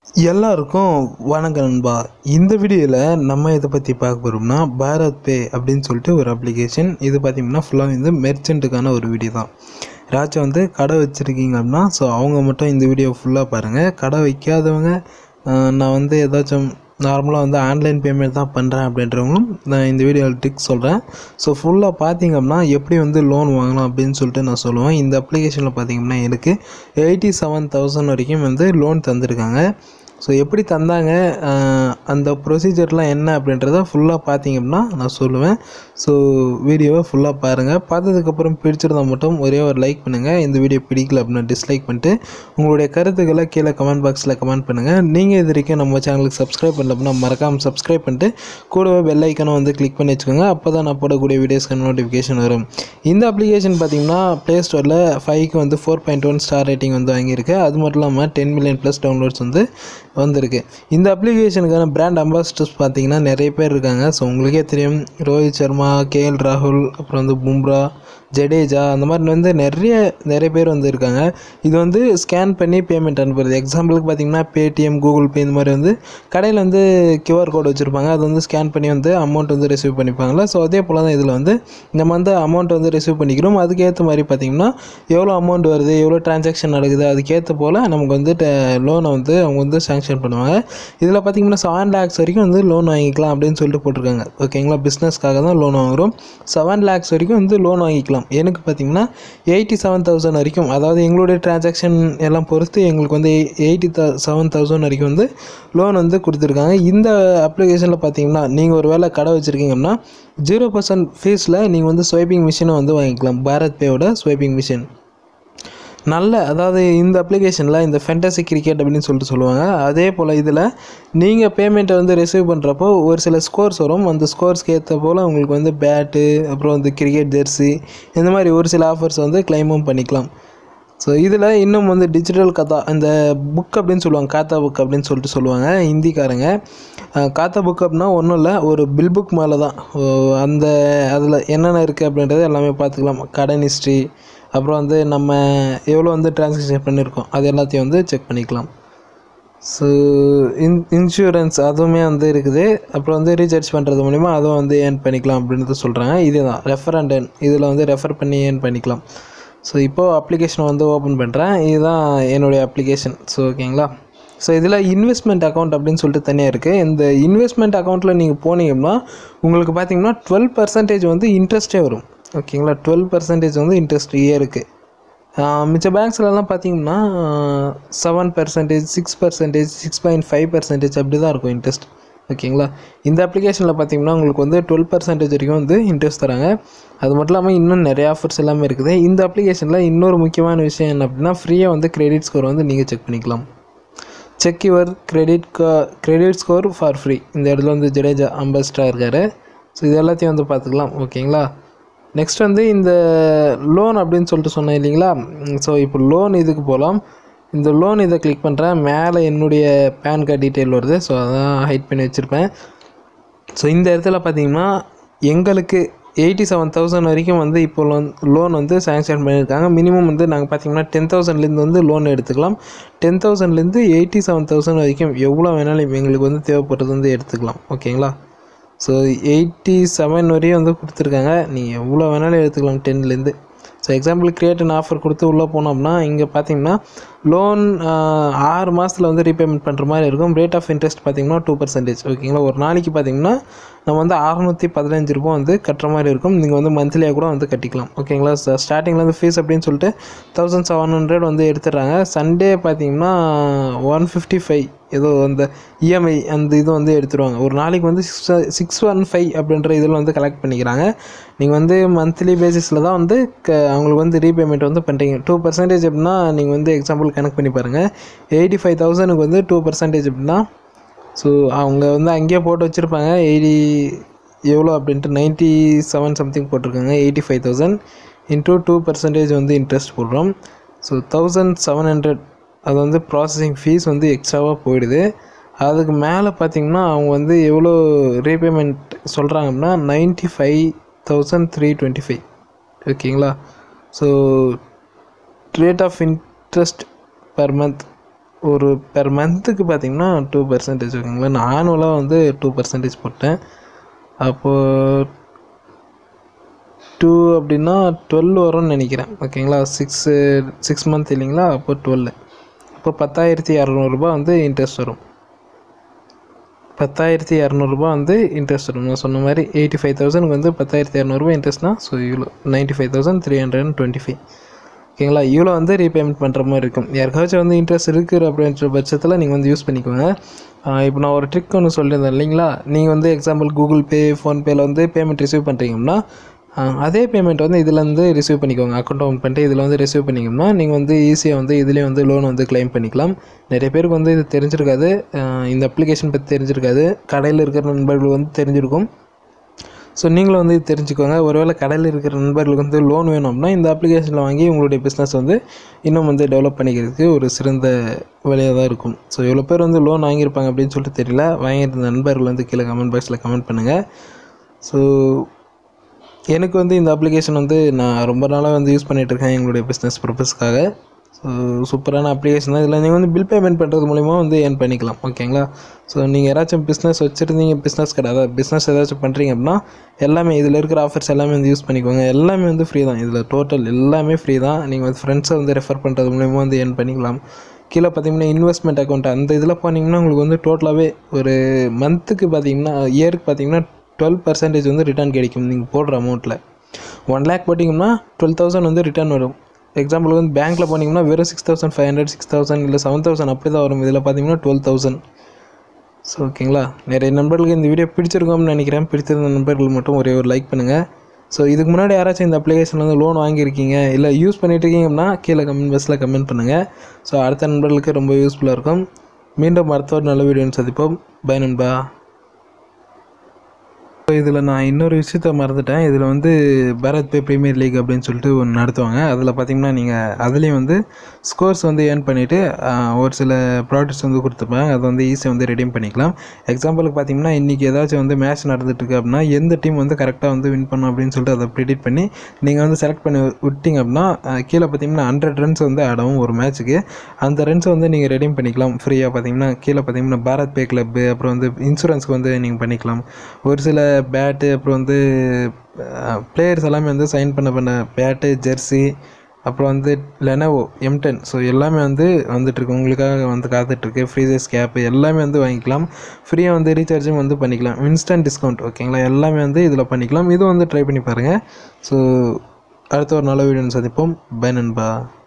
எல்லாருக்கும் வணக்கம் நண்பா இந்த வீடியோவில் நம்ம இதை பற்றி பார்க்க போகிறோம்னா பாரத் பே அப்படின்னு சொல்லிட்டு ஒரு அப்ளிகேஷன் இது பார்த்திங்கன்னா ஃபுல்லாக வந்து மெர்ச்சண்ட்டுக்கான ஒரு வீடியோ தான் யாராச்சும் வந்து கடை வச்சுருக்கீங்க அப்படின்னா ஸோ அவங்க மட்டும் இந்த வீடியோ ஃபுல்லாக பாருங்கள் கடை வைக்காதவங்க ஆஹ், நான் வந்து ஏதாச்சும் நார்மலாக வந்து ஆன்லைன் பேமெண்ட் தான் பண்ணுறேன் அப்படின்றவங்களும் நான் இந்த வீடியோவில் ட்ரிக் சொல்கிறேன் ஸோ ஃபுல்லாக பார்த்தீங்க அப்படின்னா எப்படி வந்து லோன் வாங்கலாம் அப்படின்னு சொல்லிட்டு நான் சொல்லுவேன் இந்த அப்ளிகேஷனில் பார்த்தீங்கன்னா எனக்கு எயிட்டி செவன் தௌசண்ட் வரைக்கும் வந்து லோன் தந்திருக்காங்க ஸோ எப்படி தந்தாங்க ஆஹ் அந்த ப்ரொசீஜர்லாம் என்ன அப்படின்றத ஃபுல்லாக பார்த்தீங்க அப்படின்னா நான் சொல்லுவேன் ஸோ வீடியோவை ஃபுல்லாக பாருங்கள் பார்த்ததுக்கப்புறம் பிடிச்சிருந்தா மட்டும் ஒரே ஒரு லைக் பண்ணுங்கள் இந்த வீடியோ பிடிக்கல அப்படின்னா டிஸ்லைக் பண்ணிட்டு உங்களுடைய கருத்துக்களை கீழே கமெண்ட் பாக்ஸில் கமெண்ட் பண்ணுங்கள் நீங்கள் இது வரைக்கும் நம்ம சேனலுக்கு சப்ஸ்கிரைப் பண்ணல அப்படின்னா மறக்காமல் சப்ஸ்கிரைப் பண்ணிட்டு கூடவே பெல் ஐக்கனை வந்து கிளிக் பண்ணி வச்சுக்கோங்க அப்போ தான் நான் போடக்கூடிய வீடியோஸ்க்கு நோட்டிஃபிகேஷன் வரும் இந்த அப்ளிகேஷன் பார்த்தீங்கன்னா ப்ளே ஸ்டோரில் ஃபைவ்க்கு வந்து four point one star rating வந்து வாங்கியிருக்கு அது மட்டும் இல்லாமல் டென் மில்லியன் ப்ளஸ் டவுன்லோட்ஸ் வந்து வந்திருக்கு இந்த அப்ளிகேஷனுக்கான பிராண்ட் அம்பாசிடர்ஸ் பார்த்தீங்கன்னா நிறைய பேர் இருக்காங்க ஸோ உங்களுக்கே தெரியும் ரோஹித் சர்மா கேஎல் ராகுல் அப்புறம் வந்து பும்ரா ஜடேஜா அந்த மாதிரி வந்து நிறைய நிறைய பேர் வந்து இருக்காங்க இது வந்து ஸ்கேன் பண்ணி பேமெண்ட் அனுப்புறது எக்ஸாம்பிளுக்கு பார்த்தீங்கன்னா பேடிஎம் கூகுள் பே இந்த மாதிரி வந்து கடையில் வந்து கியூஆர் கோட் வச்சுருப்பாங்க அது வந்து ஸ்கேன் பண்ணி வந்து அமௌண்ட் வந்து ரிசீவ் பண்ணிப்பாங்களா ஸோ அதே போல் தான் இதில் வந்து நம்ம வந்து அமௌண்ட் வந்து ரிசீவ் பண்ணிக்கிறோம் அதுக்கேற்ற மாதிரி பார்த்தீங்கன்னா எவ்வளோ அமௌண்ட் வருது எவ்வளோ டிரான்சாக்ஷன் நடக்குது அதுக்கேற்ற போல் நமக்கு வந்து லோனை வந்து அவங்க வந்து சேங்ஷன் பண்ணுவாங்க இதில் பார்த்தீங்கன்னா செவன் லேக்ஸ் வரைக்கும் வந்து லோன் வாங்கிக்கலாம் அப்படின்னு சொல்லிட்டு போட்டிருக்காங்க ஓகேங்களா பிஸ்னஸ்க்காக தான் லோன் வாங்குகிறோம் செவன் லேக்ஸ் வரைக்கும் வந்து லோன் வாங்கிக்கலாம் எனக்கு பார்த்தீங்கன்னா எயிட்டி செவன் தௌசண்ட் வரைக்கும் அதாவது எங்களுடைய டிரான்சாக்ஷன் எல்லாம் பொறுத்து எங்களுக்கு வந்து எயிட்டி த செவன் தௌசண்ட் வரைக்கும் வந்து லோன் வந்து கொடுத்துருக்காங்க இந்த அப்ளிகேஷனில் பார்த்தீங்கன்னா நீங்கள் ஒரு வேளை கடை வச்சுருக்கீங்கன்னா ஜீரோ பர்சன்ட் ஃபீஸில் நீங்கள் வந்து ஸ்வைப்பிங் மிஷினை வந்து வாங்கிக்கலாம் பாரத் பேயோட ஸ்வைப்பிங் மிஷின் நல்ல அதாவது இந்த அப்ளிகேஷனில் இந்த ஃபென்டசி கிரிக்கெட் அப்படின்னு சொல்லிட்டு சொல்லுவாங்க அதே போல் இதில் நீங்கள் பேமெண்ட்டை வந்து ரிசீவ் பண்ணுறப்போ ஒரு சில ஸ்கோர்ஸ் வரும் அந்த ஸ்கோர்ஸ்க்கு ஏற்ற போல் உங்களுக்கு வந்து பேட்டு அப்புறம் வந்து கிரிக்கெட் ஜெர்சி இந்த மாதிரி ஒரு சில ஆஃபர்ஸ் வந்து கிளைமும் பண்ணிக்கலாம் ஸோ இதில் இன்னும் வந்து டிஜிட்டல் கதா இந்த புக் அப்படின்னு சொல்லுவாங்க காத்தா புக் அப்படின்னு சொல்லிட்டு சொல்லுவாங்க ஹிந்திக்காரங்க அஹ் காத்தா புக் அப்படின்னா ஒன்றும் இல்லை ஒரு பில் புக் மேலே தான் ஓ, அந்த அதில் என்னென்ன இருக்குது அப்படின்றது எல்லாமே பார்த்துக்கலாம் கடன் ஹிஸ்ட்ரி அப்புறம் வந்து நம்ம எவ்வளோ வந்து டிரான்சாக்ஷன் பண்ணியிருக்கோம் அது எல்லாத்தையும் வந்து செக் பண்ணிக்கலாம் ஸோ இன் இன்சூரன்ஸ் அதுவுமே வந்து இருக்குது அப்புறம் வந்து ரீசார்ஜ் பண்ணுறது மூலிமா அதுவும் வந்து ஏர்ன் பண்ணிக்கலாம் அப்படின்றது சொல்கிறாங்க இதுதான் ரெஃபர் அண்ட் earn. இதில் வந்து ரெஃபர் பண்ணி ஏர்ன் பண்ணிக்கலாம் ஸோ இப்போது அப்ளிகேஷனை வந்து ஓப்பன் பண்ணுறேன் இதுதான் என்னுடைய அப்ளிகேஷன் ஸோ ஓகேங்களா ஸோ இதில் இன்வெஸ்ட்மெண்ட் அக்கௌண்ட் அப்படின்னு சொல்லிட்டு தனியாக இருக்குது இந்த இன்வெஸ்ட்மெண்ட் அக்கௌண்ட்டில் நீங்கள் போனீங்கன்னா உங்களுக்கு பார்த்தீங்கன்னா டுவெல் பர்சன்டேஜ் வந்து இன்ட்ரெஸ்ட்டே வரும் ஓகேங்களா டுவெல் பர்சன்டேஜ் வந்து இன்ட்ரெஸ்ட் இருக்குது மிச்ச பேங்க்ஸ்லலாம் பார்த்தீங்கன்னா seven percentage six percentage six point five percentage அப்படி தான் இருக்கும் இன்ட்ரெஸ்ட் ஓகேங்களா இந்த அப்ளிகேஷனில் பார்த்தீங்கன்னா உங்களுக்கு வந்து டுவெல் பர்சன்டேஜ் வரைக்கும் வந்து இன்ட்ரெஸ்ட் தராங்க அது மட்டும் இல்லாமல் இன்னும் நிறைய ஆஃபர்ஸ் எல்லாமே இருக்குது இந்த அப்ளிகேஷனில் இன்னொரு முக்கியமான விஷயம் என்ன அப்படின்னா ஃப்ரீயாக வந்து கிரெடிட் ஸ்கோர் வந்து நீங்கள் செக் பண்ணிக்கலாம் check your credit credit score for free இந்த இடத்துல வந்து ஜடேஜா அம்பாசிடராக இருக்கார் ஸோ இது எல்லாத்தையும் வந்து பார்த்துக்கலாம் ஓகேங்களா நெக்ஸ்ட் வந்து இந்த லோன் அப்படின்னு சொல்லிட்டு சொன்னேன் இல்லைங்களா ஸோ இப்போ லோன் இதுக்கு போகலாம் இந்த லோன் இதை கிளிக் பண்ணுறேன் மேலே என்னுடைய பேன் கார்டு டீட்டெயில் வருது ஸோ அதான் ஹைட் பண்ணி வச்சுருப்பேன் ஸோ இந்த இடத்துல பார்த்தீங்கன்னா எங்களுக்கு எயிட்டி செவன் தௌசண்ட் வரைக்கும் வந்து இப்போ லோன் லோன் வந்து சேங்ஷன் பண்ணியிருக்காங்க மினிமம் வந்து நாங்கள் பார்த்தீங்கன்னா டென் தௌசண்ட்லேருந்து வந்து லோன் எடுத்துக்கலாம் டென் தௌசண்ட்லேருந்து எயிட்டி செவன் தௌசண்ட் வரைக்கும் எவ்வளோ வேணாலும் எங்களுக்கு வந்து தேவைப்படுறது வந்து எடுத்துக்கலாம் ஓகேங்களா ஸோ எயிட்டி செவன் வரையும் வந்து கொடுத்துருக்காங்க நீங்கள் எவ்வளோ வேணாலும் எடுத்துக்கலாம் டென்லேருந்து so example create an offer கொடுத்து உள்ளே போனோம் அப்படின்னா இங்கே பார்த்தீங்கன்னா லோன் ஆறு மாதத்தில் வந்து ரீபேமெண்ட் பண்ணுற மாதிரி இருக்கும் ரேட் ஆஃப் இன்ட்ரெஸ்ட் பார்த்தீங்கன்னா டூ பர்சன்டேஜ் ஓகேங்களா ஒரு நாளைக்கு பார்த்தீங்கன்னா நம்ம வந்து அறநூற்றி பதினஞ்சு ரூபா வந்து கட்டுற மாதிரி இருக்கும் நீங்கள் வந்து மந்த்லியாக கூட வந்து கட்டிக்கலாம் ஓகேங்களா ஸ்டார்டிங்கில் வந்து ஃபீஸ் அப்படின்னு சொல்லிட்டு தௌசண்ட் செவன் ஹண்ட்ரட் வந்து எடுத்துடுறாங்க சண்டே பார்த்தீங்கன்னா ஒன் ஃபிஃப்டி ஃபைவ் ஏதோ அந்த இஎம்ஐ அந்த இது வந்து எடுத்துருவாங்க ஒரு நாளைக்கு வந்து சிக்ஸ் சிக்ஸ் ஒன் ஃபைவ் அப்படின்ற இதில் வந்து கலெக்ட் பண்ணிக்கிறாங்க நீங்கள் வந்து மந்த்லி பேசிஸில் தான் வந்து க அவங்களுக்கு வந்து ரீபேமெண்ட் வந்து பண்ணுறீங்க டூ பர்சன்டேஜ் அப்படின்னா நீங்கள் வந்து எக்ஸாம்பிள் கணக்கு பண்ணி பாருங்கள் எயிட்டி ஃபைவ் தௌசண்ட்க்கு வந்து டூ பர்சன்டேஜ் அப்படின்னா ஸோ அவங்க வந்து அங்கேயே போட்டு வச்சுருப்பாங்க எயிட்டி எவ்வளோ அப்படின்ட்டு நைன்ட்டி செவன் சம்திங் போட்டிருக்காங்க eighty five thousand into two percentage வந்து இன்ட்ரெஸ்ட் போடுறோம் ஸோ தௌசண்ட் செவன் ஹண்ட்ரட் அது வந்து ப்ராசஸிங் ஃபீஸ் வந்து எக்ஸ்ட்ராவாக போயிடுது அதுக்கு மேலே பார்த்தீங்கன்னா அவங்க வந்து எவ்வளோ ரீபேமெண்ட் சொல்கிறாங்க அப்படின்னா ninety five thousand three twenty five ஓகேங்களா so rate of interest per month ஒரு பெர் மந்த்துக்கு பார்த்தீங்கன்னா டூ பர்சன்டேஜ் ஓகேங்களா நான் ஆனுவலாக வந்து டூ பர்சன்டேஜ் போட்டேன் அப்போது டூ அப்படின்னா டுவெல் வரும்னு நினைக்கிறேன் ஓகேங்களா சிக்ஸு சிக்ஸ் மந்த் இல்லைங்களா அப்போ டுவெல் அப்போ பத்தாயிரத்தி இரநூறுபா வந்து இன்ட்ரெஸ்ட் வரும் பத்தாயிரத்தி இரநூறுபா வந்து இன்ட்ரெஸ்ட் வரும் நான் சொன்ன மாதிரி எயிட்டி ஃபைவ் தௌசண்ட்க்கு வந்து பத்தாயிரத்தி இரநூறுபா இன்ட்ரெஸ்ட்னா ஸோ இவ்வளோ ninety five thousand three hundred and twenty five ஓகேங்களா இவ்வளோ வந்து ரீபேமெண்ட் பண்ணுற மாதிரி இருக்கும் யாருக்காச்சும் வந்து இன்ட்ரெஸ்ட் இருக்குது அப்படின்ற பட்சத்தில் நீங்கள் வந்து யூஸ் பண்ணிக்கோங்க இப்போ நான் ஒரு ட்ரிக் ஒன்று சொல்லியிருந்தேன் இல்லைங்களா நீங்கள் வந்து எக்ஸாம்பிள் கூகுள் பே ஃபோன்பேயில் வந்து பேமெண்ட் ரிசீவ் பண்ணுறீங்கன்னா அதே பேமெண்ட் வந்து இதுலேருந்து ரிசீவ் பண்ணிக்கோங்க அக்கௌண்ட் ஓப்பன் பண்ணிட்டு இதில் வந்து ரிசீவ் பண்ணிக்கோங்கன்னா நீங்கள் வந்து ஈஸியாக வந்து இதுலேயே வந்து லோன் வந்து க்ளைம் பண்ணிக்கலாம் நிறைய பேருக்கு வந்து இது தெரிஞ்சிருக்காது இந்த அப்ளிகேஷன் பற்றி தெரிஞ்சிருக்காது கடையில் இருக்கிற நண்பர்கள் வந்து தெரிஞ்சிருக்கும் ஸோ நீங்களும் வந்து இது தெரிஞ்சுக்கோங்க ஒருவேளை கடையில் இருக்கிற நண்பர்களுக்கு வந்து லோன் வேணும் அப்படின்னா இந்த அப்ளிகேஷனில் வாங்கி உங்களுடைய பிஸ்னஸ் வந்து இன்னும் வந்து டெவலப் பண்ணிக்கிறதுக்கு ஒரு சிறந்த வழியாக தான் இருக்கும் ஸோ எவ்வளோ பேர் வந்து லோன் வாங்கியிருப்பாங்க அப்படின்னு சொல்லிட்டு தெரியல வாங்கியிருந்த நண்பர்கள் வந்து கீழே கமெண்ட் பாக்ஸில் கமெண்ட் பண்ணுங்கள் ஸோ எனக்கு வந்து இந்த அப்ளிகேஷன் வந்து நான் ரொம்ப நாளாக வந்து யூஸ் பண்ணிகிட்ருக்கேன் எங்களுடைய பிஸ்னஸ் பர்பஸ்க்காக ஸோ சூப்பரான அப்ளிகேஷன் தான் இதில் நீங்கள் வந்து பில் பேமெண்ட் பண்ணுறது மூலிமா வந்து ஏர்ன் பண்ணிக்கலாம் ஓகேங்களா ஸோ நீங்கள் யாராச்சும் பிஸ்னஸ் வச்சுருந்தீங்க பிஸ்னஸ் கடை அதாவது பிஸ்னஸ் ஏதாச்சும் பண்ணுறீங்க அப்படின்னா எல்லாமே இதில் இருக்கிற ஆஃபர்ஸ் எல்லாமே வந்து யூஸ் பண்ணிக்கோங்க எல்லாமே வந்து ஃப்ரீ தான் இதில் டோட்டல் எல்லாமே ஃப்ரீ தான் நீங்கள் வந்து ஃப்ரெண்ட்ஸை வந்து ரெஃபர் பண்ணுறது மூலிமா வந்து ஏர்ன் பண்ணிக்கலாம் கீழே பார்த்தீங்கன்னா இன்வெஸ்ட்மெண்ட் அக்கௌண்ட் அந்த இதில் போனீங்கன்னா உங்களுக்கு வந்து டோட்டலாகவே ஒரு மந்த்துக்கு பார்த்தீங்கன்னா இயருக்கு பார்த்தீங்கன்னா டுவெல் பர்சன்டேஜ் வந்து ரிட்டர்ன் கிடைக்கும் நீங்கள் போடுற அமௌண்ட்டில் ஒன் லேக் போட்டிங்கன்னா டுவெல் தௌசண்ட் வந்து ரிட்டர்ன் வரும் எக்ஸாம்பிள் வந்து பேங்க்கில் போனீங்கன்னா வெறும் six thousand five hundred six thousand இல்லை செவன் தௌசண்ட் அப்படி தான் வரும் இதில் பார்த்தீங்கன்னா டுவெல் தௌசண்ட் ஸோ ஓகேங்களா நிறைய நண்பர்களுக்கு இந்த வீடியோ பிடிச்சிருக்கோம்னு நினைக்கிறேன் பிடிச்சிருந்த நண்பர்கள் மட்டும் ஒரே ஒரு லைக் பண்ணுங்கள் ஸோ இதுக்கு முன்னாடி யாராச்சும் இந்த அப்ளிகேஷன் வந்து லோன் வாங்கியிருக்கீங்க இல்லை யூஸ் பண்ணிட்டு இருக்கீங்க அப்படின்னா கீழே கமெண்ட் பாக்ஸில் கமெண்ட் பண்ணுங்கள் ஸோ அடுத்த நண்பர்களுக்கு ரொம்ப யூஸ்ஃபுல்லாக இருக்கும் மீண்டும் அடுத்த ஒரு நல்ல வீடியோன்னு சந்திப்போம் பை நண்பா இதில் நான் இன்னொரு விஷயத்த மறந்துட்டேன் இதில் வந்து பாரத் பே ப்ரீமியர் லீக் அப்படின்னு சொல்லிட்டு ஒன்று நடத்துவாங்க அதில் பார்த்தீங்கன்னா நீங்கள் அதுலேயும் வந்து ஸ்கோர்ஸ் வந்து ஏர்ன் பண்ணிவிட்டு ஒரு சில ப்ராடக்ட்ஸ் வந்து கொடுத்துருப்பாங்க அதை வந்து ஈஸியாக வந்து ரெடீம் பண்ணிக்கலாம் எக்ஸாம்பிளுக்கு பார்த்தீங்கன்னா இன்றைக்கி ஏதாச்சும் வந்து மேட்ச் நடந்துட்டுருக்கு அப்படின்னா எந்த டீம் வந்து கரெக்டாக வந்து வின் பண்ணும் அப்படின்னு சொல்லிட்டு அதை ப்ரிடிட் பண்ணி நீங்கள் வந்து செலக்ட் பண்ணி விட்டிங்க அப்படின்னா கீழே பார்த்தீங்கன்னா ஹண்ட்ரட் ரன்ஸ் வந்து ஆடும் ஒரு மேட்ச்சுக்கு அந்த ரன்ஸை வந்து நீங்கள் ரெடீம் பண்ணிக்கலாம் ஃப்ரீயாக பார்த்தீங்கன்னா கீழே பார்த்தீங்கன்னா பாரத் பே கிளப்பு அப்புறம் வந்து இன்சூரன்ஸ்க்கு வந்து நீங்கள் பண்ணிக்கலாம் ஒரு சில பேட்டு அப்புறம் வந்து பிளேயர்ஸ் எல்லாமே வந்து சைன் பண்ண பண்ண பேட்டு ஜெர்சி அப்புறம் வந்து லெனவோ எம் டென் ஸோ எல்லாமே வந்து வந்துட்டுருக்கு உங்களுக்காக வந்து காத்துட்ருக்கு ஃப்ரீசஸ் கேப்பு எல்லாமே வந்து வாங்கிக்கலாம் ஃப்ரீயாக வந்து ரீசார்ஜும் வந்து பண்ணிக்கலாம் இன்ஸ்டன்ட் டிஸ்கவுண்ட் ஓகேங்களா எல்லாமே வந்து இதில் பண்ணிக்கலாம் இதுவும் வந்து ட்ரை பண்ணி பாருங்கள் ஸோ அடுத்த ஒரு நல்ல வீடியோன்னு சந்திப்போம் பை நண்பா